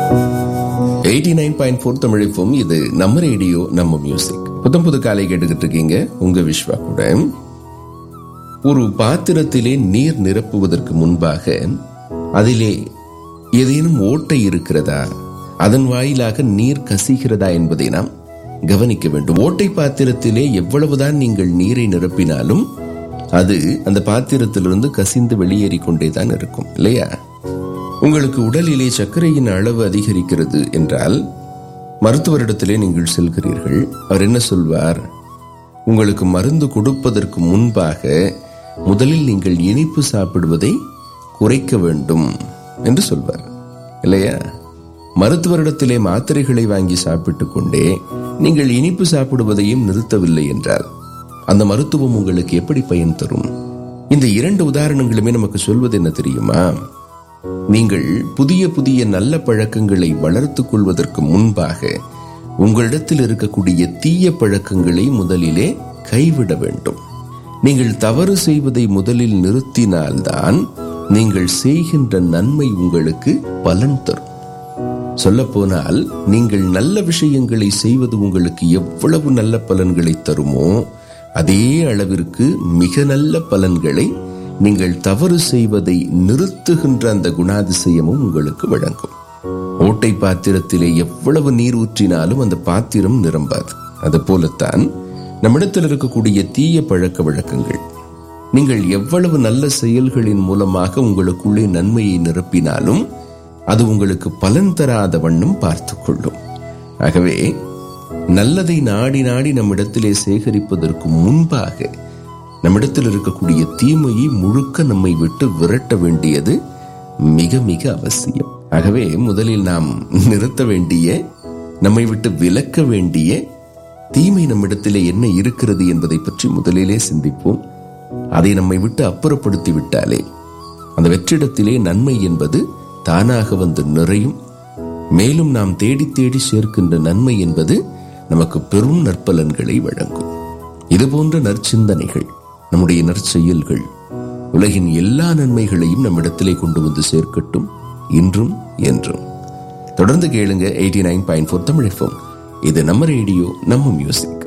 eighty nine point four தமிழிப்பும் இது நம்ம ரேடியோ நம்ம மியூசிக் புத்தம் புது காலை கேட்டுக்கிட்டு இருக்கீங்க உங்க விஸ்வா கூட ஒரு பாத்திரத்திலே நீர் நிரப்புவதற்கு முன்பாக அதிலே ஏதேனும் ஓட்டை இருக்கிறதா அதன் வாயிலாக நீர் கசிகிறதா என்பதை நாம் கவனிக்க வேண்டும் ஓட்டை பாத்திரத்திலே எவ்வளவுதான் நீங்கள் நீரை நிரப்பினாலும் அது அந்த பாத்திரத்திலிருந்து கசிந்து வெளியேறி கொண்டேதான் இருக்கும் இல்லையா உங்களுக்கு உடலிலே சர்க்கரையின் அளவு அதிகரிக்கிறது என்றால் மருத்துவரிடத்திலே நீங்கள் செல்கிறீர்கள் அவர் என்ன சொல்வார் உங்களுக்கு மருந்து கொடுப்பதற்கு முன்பாக முதலில் நீங்கள் இனிப்பு சாப்பிடுவதை குறைக்க வேண்டும் என்று சொல்வார் இல்லையா மருத்துவரிடத்திலே மாத்திரைகளை வாங்கி சாப்பிட்டுக் கொண்டே நீங்கள் இனிப்பு சாப்பிடுவதையும் நிறுத்தவில்லை என்றால் அந்த மருத்துவம் உங்களுக்கு எப்படி பயன் தரும் இந்த இரண்டு உதாரணங்களுமே நமக்கு சொல்வது என்ன தெரியுமா நீங்கள் புதிய புதிய நல்ல பழக்கங்களை வளர்த்துக் கொள்வதற்கு முன்பாக உங்களிடத்தில் இருக்கக்கூடிய தீய பழக்கங்களை முதலிலே கைவிட வேண்டும் நீங்கள் தவறு செய்வதை முதலில் நிறுத்தினால்தான் நீங்கள் செய்கின்ற நன்மை உங்களுக்கு பலன் தரும் சொல்லப்போனால் நீங்கள் நல்ல விஷயங்களை செய்வது உங்களுக்கு எவ்வளவு நல்ல பலன்களை தருமோ அதே அளவிற்கு மிக நல்ல பலன்களை நீங்கள் தவறு செய்வதை நிறுத்துகின்ற அந்த குணாதிசயமும் உங்களுக்கு வழங்கும் ஓட்டை பாத்திரத்திலே எவ்வளவு நீர் ஊற்றினாலும் அந்த பாத்திரம் நிரம்பாது அது போலத்தான் நம்மிடத்தில் இருக்கக்கூடிய தீய பழக்க வழக்கங்கள் நீங்கள் எவ்வளவு நல்ல செயல்களின் மூலமாக உங்களுக்குள்ளே நன்மையை நிரப்பினாலும் அது உங்களுக்கு பலன் தராத வண்ணம் பார்த்து கொள்ளும் ஆகவே நல்லதை நாடி நாடி நம்மிடத்திலே சேகரிப்பதற்கு முன்பாக நம்மிடத்தில் இருக்கக்கூடிய தீமையை முழுக்க நம்மை விட்டு விரட்ட வேண்டியது மிக மிக அவசியம் ஆகவே முதலில் நாம் நிறுத்த வேண்டிய நம்மை விட்டு விலக்க வேண்டிய தீமை நம்மிடத்திலே என்ன இருக்கிறது என்பதை பற்றி முதலிலே சிந்திப்போம் அதை நம்மை விட்டு அப்புறப்படுத்தி விட்டாலே அந்த வெற்றிடத்திலே நன்மை என்பது தானாக வந்து நிறையும் மேலும் நாம் தேடி தேடி சேர்க்கின்ற நன்மை என்பது நமக்கு பெரும் நற்பலன்களை வழங்கும் இதுபோன்ற நற்சிந்தனைகள் நம்முடைய நற்செயல்கள் உலகின் எல்லா நன்மைகளையும் நம்மிடத்திலே கொண்டு வந்து சேர்க்கட்டும் இன்றும் என்றும் தொடர்ந்து கேளுங்க eighty nine point four Tamil இது நம்ம ரேடியோ நம்ம மியூசிக்